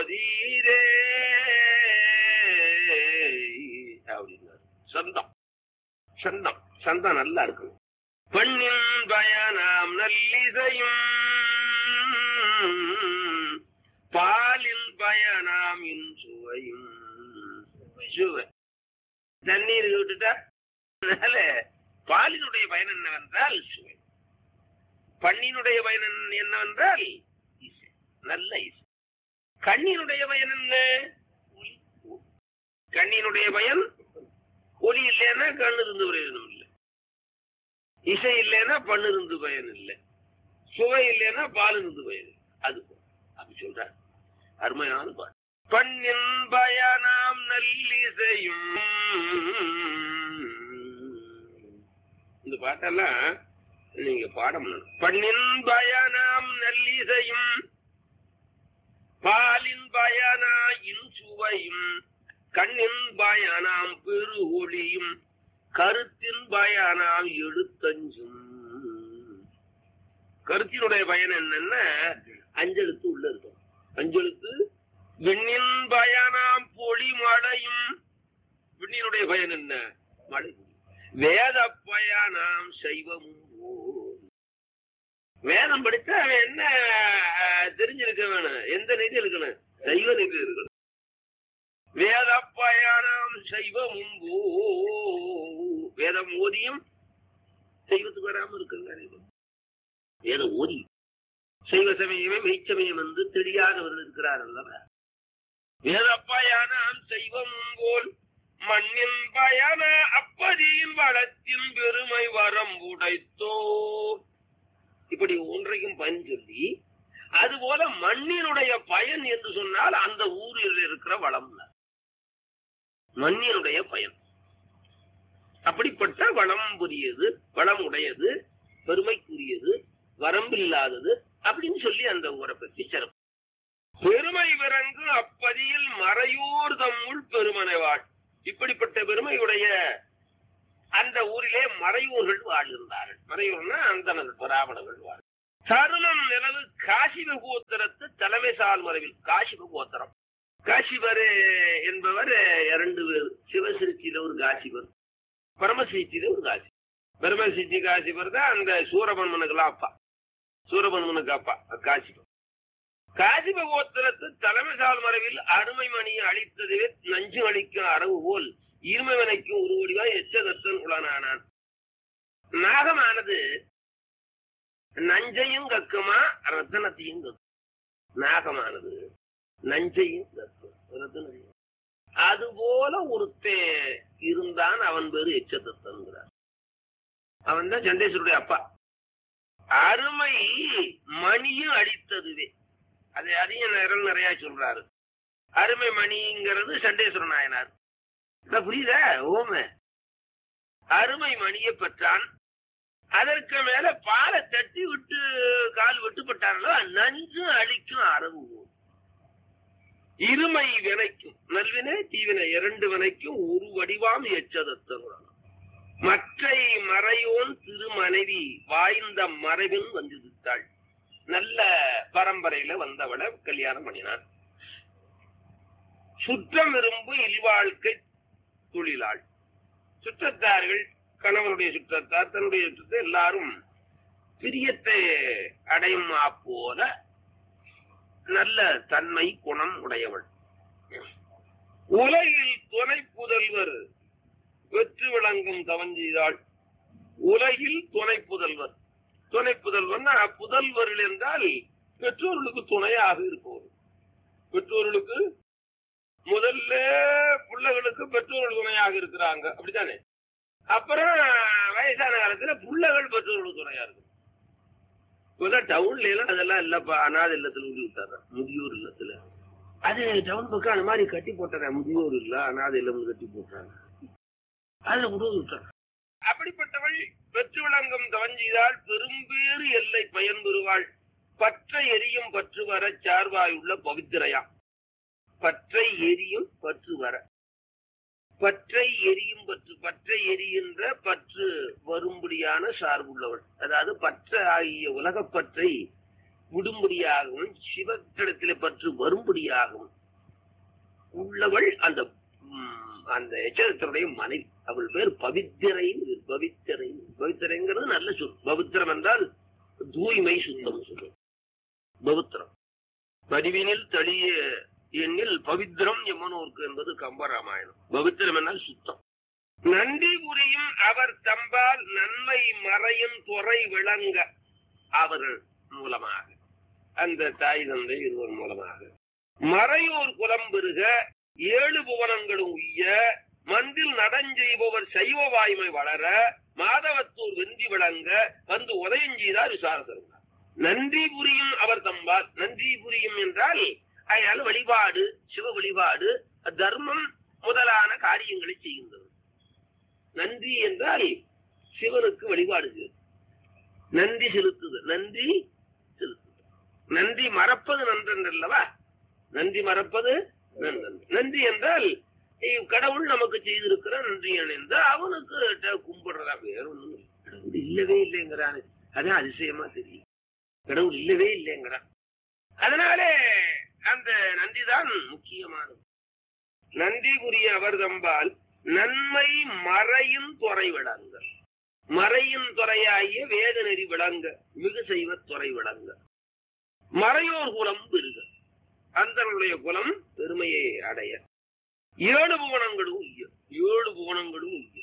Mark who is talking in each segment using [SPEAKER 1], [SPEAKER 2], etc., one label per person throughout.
[SPEAKER 1] போதீரே அப்படின்னாரு சந்தம் சந்தம் சந்தம் நல்லா இருக்கு பெண்ணின் பயனாம் நல்லிசையும் பாலின் பயனாம் இன் சுவையும் சுவை தண்ணீர் விட்டுட்டா அதனால பாலினுடைய பயன் என்னவென்றால் சுவை பண்ணினுடைய பயன் என்ன- என்னவென்றால் இசை நல்ல இசை கண்ணினுடைய பயன் என்ன ஒலி. கண்ணினுடைய பயன் ஒலி இல்லைன்னா கண்ணு இருந்து பிரயோஜனம் இல்லை இசை இல்லைன்னா பண்ணு இருந்து பயன் இல்லை சுவை இல்லைன்னா பால் இருந்து பயன் இல்லை அது போல. அப்படி சொல்றார் அருமையான பாட்டு பண்ணின் பயனாம் நல்லிசையும் இந்த பாட்டெல்லாம் நீங்க பாடம் பண்ணணும். பண்ணின் பயனாம் நல்லிசையும் பாலின் பயனா இன்சுவையும் கண்ணின் பயனாம் பெரு ஒளியும் கருத்தின் பயனாம் எழுத்தஞ்சும் கருத்தினுடைய பயன் என்னன்னா அஞ்செழுத்து உள்ள இருக்கும் அஞ்செழுத்து விண்ணின் பயனாம் பொழி மழையும் விண்ணினுடைய பயன் என்ன மழை வேத பயனாம் சைவமும் போல். வேதம் படிச்சா அவன் என்ன அஹ், தெரிஞ்சிருக்க வேணும் எந்த நிதி இருக்கணும் சைவ நிதி இருக்கணும் வேத பயணம் சைவமும் போ வேதம் ஓதியும் சைவத்துக்கு வராம இருக்குங்க வேதம் ஓதி சைவ சமயமே மெய்ச்சமயம் என்று தெரியாதவர்கள் இருக்கிறார் அல்லவா வேத பயணம் செய்வமும் போல் மண்ணின் பயண அப்பதியின் வளத்தின் பெருமை வரம் உடைத்தோ இப்படி ஒன்றையும் பயன் சொல்லி அதுபோல மண்ணினுடைய பயன் என்று சொன்னால் அந்த ஊரில் இருக்கிற வளம் மண்ணினுடைய பயன் அப்படிப்பட்ட வளம் புரியது வளம் உடையது பெருமைக்குரியது வரம்பில்லாதது அப்படின்னு சொல்லி அந்த ஊரை பற்றி சிறப்பு பெருமை விரங்கு அப்பதியில் மறையூர் தம்முள் பெருமனை வாழ் இப்படிப்பட்ட பெருமையுடைய அந்த ஊரிலே மறையூர்கள் வாழ்கின்றார்கள் மறையூர்னா அந்தனர்கள் பராமணர்கள் வாழ் தருணம் நிலவு காசிப கோத்திரத்து தலைமை சால் மறைவில் காசிப கோத்திரம் காசிபர் என்பவர் இரண்டு பேர் சிவசிருச்சியில ஒரு காசிபர் பரமசிருச்சியில ஒரு காசி பரமசிருச்சி காசிபர் தான் அந்த சூரபன்மனுக்கெல்லாம் அப்பா சூரபன்மனுக்கு அப்பா காசிபர் காசிப கோத்திரத்து தலைமை சால் மறைவில் அருமை மணியை அழித்ததுவே நஞ்சு அளிக்கும் அரவு போல் இருமைவனைக்கும் ஒரு வடிவா எச்சதத்தன் உளனானான் நாகமானது நஞ்சையும் கக்குமா ரத்தனத்தையும் கக்கும் நாகமானது நஞ்சையும் கக்கும் ரத்தனத்தையும் அதுபோல ஒருத்தன் இருந்தான் அவன் பேரு எச்சதத்தன்கிறார் அவன் தான் சண்டேஸ்வருடைய அப்பா அருமை மணியும் அடித்ததுவே அது அதையும் நிரல் நிறைய சொல்றாரு அருமை மணிங்கிறது சண்டேஸ்வர நாயனார் இப்ப புரியுதா ஓம அருமை மணியை பெற்றான் அதற்கு மேல பாலை தட்டி விட்டு கால் வெட்டுப்பட்டார்களோ நஞ்சு அழிக்கும் அரவு போல். இருமை வினைக்கும் நல்வினை தீவினை இரண்டு வினைக்கும் ஒரு வடிவாம் எச்சதத்தன் மற்றை மறையோன் திருமனைவி வாய்ந்த மறைவின் வந்திருத்தாள் நல்ல பரம்பரையில வந்தவளை கல்யாணம் பண்ணினான் சுற்றம் விரும்பு இல்வாழ்க்கை தொழிலாள் சுற்றத்தார்கள் கணவனுடைய சுற்றத்தார் தன்னுடைய சுற்றத்தை எல்லாரும் பிரியத்தை அடையும் போல நல்ல தன்மை குணம் உடையவள் உலகில் துணை புதல்வர் வெற்று விளங்கும் தவஞ்செய்தாள் உலகில் துணை புதல்வர் துணை புதல்வர்னா புதல்வர்கள் என்றால் பெற்றோர்களுக்கு துணையாக இருப்பவர் பெற்றோர்களுக்கு முதல்ல பிள்ளைகளுக்கு பெற்றோர்கள் துணையாக இருக்கிறாங்க அப்படித்தானே அப்புறம் வயசான காலத்துல பிள்ளைகள் பெற்றோர்களுக்கு துணையா இருக்கு இப்பதான் டவுன்ல எல்லாம் அதெல்லாம் இல்லப்பா அனாதை இல்லத்துல விட்டு விட்டாங்க முதியோர் இல்லத்துல அது டவுன் பக்கம் அந்த மாதிரி கட்டி போட்டாங்க முதியோர் இல்ல அனாதை இல்லம் கட்டி போட்டாங்க அதுல விட்டு விட்டாங்க அப்படிப்பட்டவள் பெற்று விளங்கும் தவஞ்செய்தால் பெரும்பேறு எல்லை பயன் பெறுவாள் பற்ற எரியும் பற்று வர சார்வாயுள்ள பவித்திரையாம் பற்றை எரியும் பற்று வர பற்றை எரியும் பற்று பற்றை எரிகின்ற பற்று வரும்படியான சார்புள்ளவள் அதாவது பற்ற ஆகிய உலகப்பற்றை விடும்படியாகவும் சிவத்திடத்திலே பற்று வரும்படியாகவும் உள்ளவள் அந்த ம், அந்த எச்சரத்தினுடைய மனைவி அவள் பேர் பவித்திரை பவித்திரை பவித்திரைங்கிறது நல்ல சொல் பவித்திரம் என்றால் தூய்மை சுத்தம் சொல்லும் பவித்திரம் பதிவினில் தளிய எண்ணில் பவித்திரம் எம்மனோருக்கு என்பது கம்பராமாயணம் பவித்திரம் என்றால் சுத்தம் நன்றி புரியும் அவர் தம்பால் நன்மை மறையும் துறை விளங்க அவர்கள் மூலமாக அந்த தாய் தந்தை இருவர் மூலமாக மறையோர் குலம் பெருக ஏழு புவனங்களும் உய்ய மந்தில் நடஞ்செய்பவர் சைவ வாய்மை வளர மாதவத்தூர் வெந்தி விளங்க வந்து உதயம் செய்தார் விசாரதர் நன்றி புரியும் அவர் தம்பால் நன்றி புரியும் என்றால் அயால் வழிபாடு சிவ வழிபாடு தர்மம் முதலான காரியங்களை செய்கின்றது நன்றி என்றால் சிவனுக்கு வழிபாடு செய்வது நன்றி செலுத்துதல் நன்றி செலுத்துதல் நன்றி மறப்பது நன்றல்லவா நன்றி மறப்பது நன்றன்று நன்றி என்றால் இவ் கடவுள் நமக்கு செய்திருக்கிற நன்றி அணிந்து அவனுக்கு ட- கும்பிடுறதா வேற ஒண்ணும் இல்லை. கடவுள் இல்லவே இல்லைங்கிறான் அதான் அதிசயமா தெரியும் கடவுள் இல்லவே இல்லைங்கிறான் அதனாலே அந்த நன்றிதான் முக்கியமானது நன்றி புரிய அவர் தம்பால் நன்மை மறையும் துறை விளங்க மறையும் துறையாகிய வேத நெறி விளங்க மிகு செய்வ துறை விளங்க மறையோர் குலம் பெருக அந்தனுடைய குலம் பெருமையை அடைய ஏழு புவனங்களும் உய்ய ஏழு புவனங்களும் உய்ய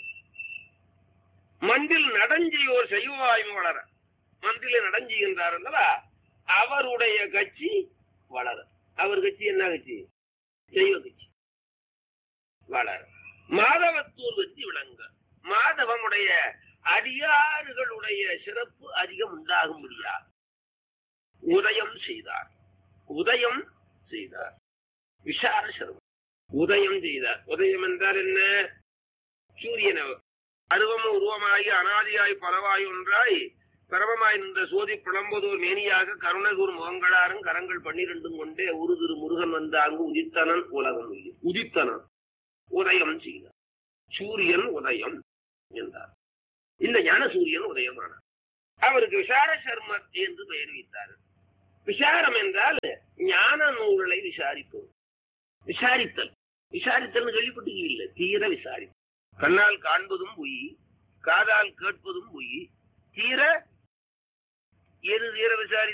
[SPEAKER 1] மண்டில் நடஞ்சியோர் செய்வாய்மை வளர மண்டில நடஞ்சுகின்றார் அல்லவா அவருடைய கட்சி வளர அவர் கட்சி என்ன கட்சி தெய்வ கட்சி வளர மாதவத்தூர் வெற்றி விளங்க மாதவனுடைய அடியாறுகளுடைய சிறப்பு அதிகம் உண்டாகும் முடியாது உதயம் செய்தார் உதயம் செய்தார் விசார சிரமம் உதயம் செய்தார் உதயம் என்றால் என்ன சூரியன் அருவம் உருவமாகி அனாதியாய் பரவாய் ஒன்றாய் பரமமாய் நின்ற சோதி புலம்பதோர் மேனியாக கருணகூர் முகங்களாரும் கரங்கள் பன்னிரண்டும் கொண்டே ஒரு திரு முருகன் வந்த அங்கு உதித்தனன் உலகம் உயிர். உதித்தனன் உதயம் செய்தார் சூரியன் உதயம் என்றார் இந்த ஞான சூரியன் உதயமானார் அவருக்கு விசார சர்மர் என்று பெயர் வைத்தார் விசாரம் என்றால் ஞான நூல்களை விசாரிப்பது விசாரித்தல் விசாரித்தல் கேள்விப்பட்டீங்க தீர விசாரி கண்ணால் காண்பதும் பொய் காதால் கேட்பதும் பொய் தீர எது தீர விசாரி